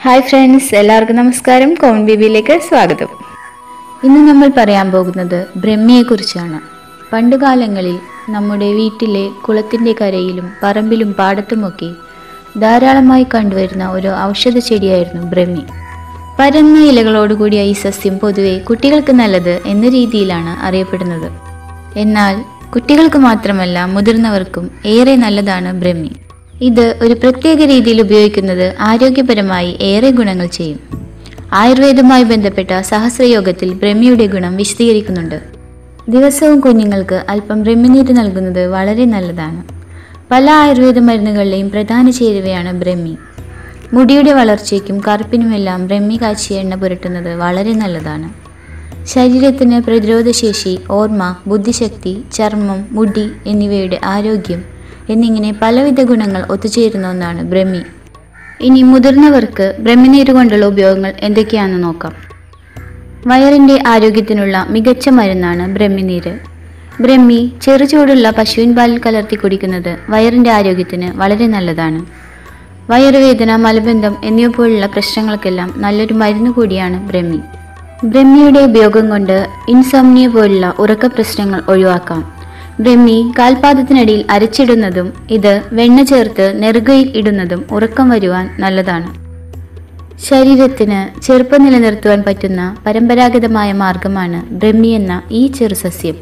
hi friends എല്ലാവർക്കും നമസ്കാരം കോൺ ബിബിയിലേക്ക് സ്വാഗതം ഇന്ന് നമ്മൾ പറയാൻ പോകുന്നത് ബ്രഹ്മിയെക്കുറിച്ചാണ് പണ്ടുകാലങ്ങളിൽ നമ്മുടെ വീട്ടിലെ കുളത്തിൻ്റെ കരയിലും പറമ്പിലും പാടത്തുമൊക്കെ ധാരാളമായി കണ്ടുവരുന്ന ഒരു ഔഷധ ചെടിയായിരുന്നു ബ്രഹ്മി പരന്ന ഇലകളോടുകൂടിയ ഈ സസ്യം പൊതുവെ കുട്ടികൾക്ക് നല്ലത് എന്ന രീതിയിലാണ് അറിയപ്പെടുന്നത് എന്നാൽ കുട്ടികൾക്ക് മാത്രമല്ല മുതിർന്നവർക്കും ഏറെ നല്ലതാണ് ബ്രഹ്മി ഇത് ഒരു പ്രത്യേക രീതിയിൽ ഉപയോഗിക്കുന്നത് ആരോഗ്യപരമായി ഏറെ ഗുണങ്ങൾ ചെയ്യും ആയുർവേദവുമായി ബന്ധപ്പെട്ട സഹസ്രയോഗത്തിൽ ബ്രഹ്മിയുടെ ഗുണം വിശദീകരിക്കുന്നുണ്ട് ദിവസവും കുഞ്ഞുങ്ങൾക്ക് അല്പം ബ്രഹ്മിനീര് നൽകുന്നത് വളരെ നല്ലതാണ് പല ആയുർവേദ മരുന്നുകളിലെയും പ്രധാന ചേരുവയാണ് ബ്രഹ്മി മുടിയുടെ വളർച്ചയ്ക്കും കറുപ്പിനുമെല്ലാം ബ്രഹ്മി കാച്ചിയ എണ്ണ പുരട്ടുന്നത് വളരെ നല്ലതാണ് ശരീരത്തിന് പ്രതിരോധശേഷി ഓർമ്മ ബുദ്ധിശക്തി ചർമ്മം മുടി എന്നിവയുടെ ആരോഗ്യം എന്നിങ്ങനെ പലവിധ ഗുണങ്ങൾ ഒത്തുചേരുന്ന ഒന്നാണ് ബ്രഹ്മി ഇനി മുതിർന്നവർക്ക് ബ്രഹ്മിനീര് കൊണ്ടുള്ള ഉപയോഗങ്ങൾ എന്തൊക്കെയാണെന്ന് നോക്കാം വയറിൻ്റെ ആരോഗ്യത്തിനുള്ള മികച്ച മരുന്നാണ് ബ്രഹ്മിനീര് ബ്രഹ്മി ചെറുചൂടുള്ള പശുവിൻ പാലിൽ കലർത്തി കുടിക്കുന്നത് വയറിൻ്റെ ആരോഗ്യത്തിന് വളരെ നല്ലതാണ് വയറുവേദന മലബന്ധം എന്നിവ പോലുള്ള പ്രശ്നങ്ങൾക്കെല്ലാം നല്ലൊരു മരുന്ന് കൂടിയാണ് ബ്രഹ്മി ബ്രഹ്മിയുടെ ഉപയോഗം കൊണ്ട് ഇൻസോംനിയ പോലുള്ള ഉറക്ക പ്രശ്നങ്ങൾ ഒഴിവാക്കാം ബ്രഹ്മി കാൽപാദത്തിനടിയിൽ അരച്ചിടുന്നതും ഇത് വെണ്ണ ചേർത്ത് നെറുകയിൽ ഇടുന്നതും ഉറക്കം വരുവാൻ നല്ലതാണ് ശരീരത്തിന് ചെറുപ്പം നിലനിർത്തുവാൻ പറ്റുന്ന പരമ്പരാഗതമായ മാർഗമാണ് ബ്രഹ്മി എന്ന ഈ ചെറുസസ്യം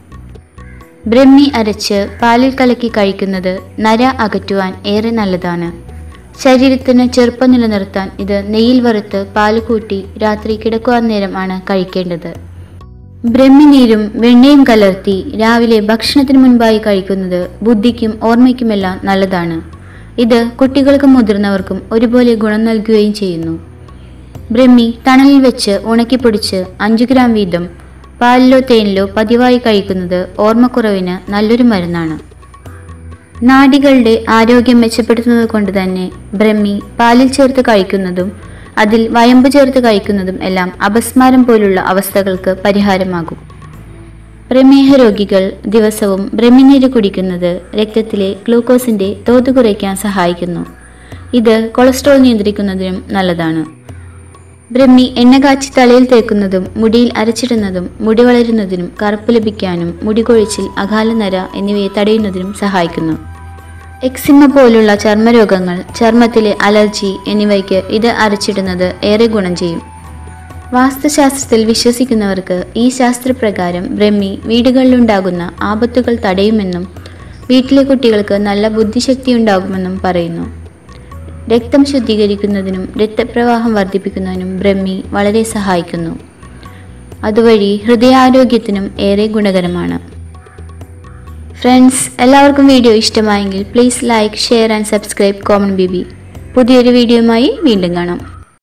ബ്രഹ്മി അരച്ച് പാലിൽ കലക്കി കഴിക്കുന്നത് നര അകറ്റുവാൻ ഏറെ നല്ലതാണ് ശരീരത്തിന് ചെറുപ്പം നിലനിർത്താൻ ഇത് നെയ്യിൽ വറുത്ത് പാല് കൂട്ടി രാത്രി കിടക്കുവാൻ നേരം ആണ് കഴിക്കേണ്ടത് ബ്രഹ്മിനീരും വെണ്ണയും കലർത്തി രാവിലെ ഭക്ഷണത്തിന് മുൻപായി കഴിക്കുന്നത് ബുദ്ധിക്കും ഓർമ്മയ്ക്കുമെല്ലാം നല്ലതാണ് ഇത് കുട്ടികൾക്കും മുതിർന്നവർക്കും ഒരുപോലെ ഗുണം നൽകുകയും ചെയ്യുന്നു ബ്രഹ്മി തണലിൽ വെച്ച് ഉണക്കിപ്പൊടിച്ച് അഞ്ചു ഗ്രാം വീതം പാലിലോ തേനിലോ പതിവായി കഴിക്കുന്നത് ഓർമ്മക്കുറവിന് നല്ലൊരു മരുന്നാണ് നാഡികളുടെ ആരോഗ്യം മെച്ചപ്പെടുത്തുന്നത് കൊണ്ട് തന്നെ ബ്രഹ്മി പാലിൽ ചേർത്ത് കഴിക്കുന്നതും അതിൽ വയമ്പ് ചേർത്ത് കഴിക്കുന്നതും എല്ലാം അപസ്മാരം പോലുള്ള അവസ്ഥകൾക്ക് പരിഹാരമാകും പ്രമേഹ രോഗികൾ ദിവസവും ബ്രഹ്മിനീര് കുടിക്കുന്നത് രക്തത്തിലെ ഗ്ലൂക്കോസിന്റെ തോത് കുറയ്ക്കാൻ സഹായിക്കുന്നു ഇത് കൊളസ്ട്രോൾ നിയന്ത്രിക്കുന്നതിനും നല്ലതാണ് ബ്രഹ്മി എണ്ണ കാച്ചി തലയിൽ തേക്കുന്നതും മുടിയിൽ അരച്ചിടുന്നതും മുടി വളരുന്നതിനും കറുപ്പ് ലഭിക്കാനും മുടി കൊഴിച്ചിൽ അകാലനര എന്നിവയെ തടയുന്നതിനും സഹായിക്കുന്നു എക്സിമ പോലുള്ള ചർമ്മരോഗങ്ങൾ ചർമ്മത്തിലെ അലർജി എന്നിവയ്ക്ക് ഇത് അരച്ചിടുന്നത് ഏറെ ഗുണം ചെയ്യും വാസ്തുശാസ്ത്രത്തിൽ വിശ്വസിക്കുന്നവർക്ക് ഈ ശാസ്ത്രപ്രകാരം ബ്രഹ്മി വീടുകളിലുണ്ടാകുന്ന ആപത്തുകൾ തടയുമെന്നും വീട്ടിലെ കുട്ടികൾക്ക് നല്ല ബുദ്ധിശക്തി ഉണ്ടാകുമെന്നും പറയുന്നു രക്തം ശുദ്ധീകരിക്കുന്നതിനും രക്തപ്രവാഹം വർദ്ധിപ്പിക്കുന്നതിനും ബ്രഹ്മി വളരെ സഹായിക്കുന്നു അതുവഴി ഹൃദയാരോഗ്യത്തിനും ഏറെ ഗുണകരമാണ് ഫ്രണ്ട്സ് എല്ലാവർക്കും വീഡിയോ ഇഷ്ടമായെങ്കിൽ please like share and subscribe കോമൺ ബിബി പുതിയൊരു വീഡിയോയുമായി വീണ്ടും കാണാം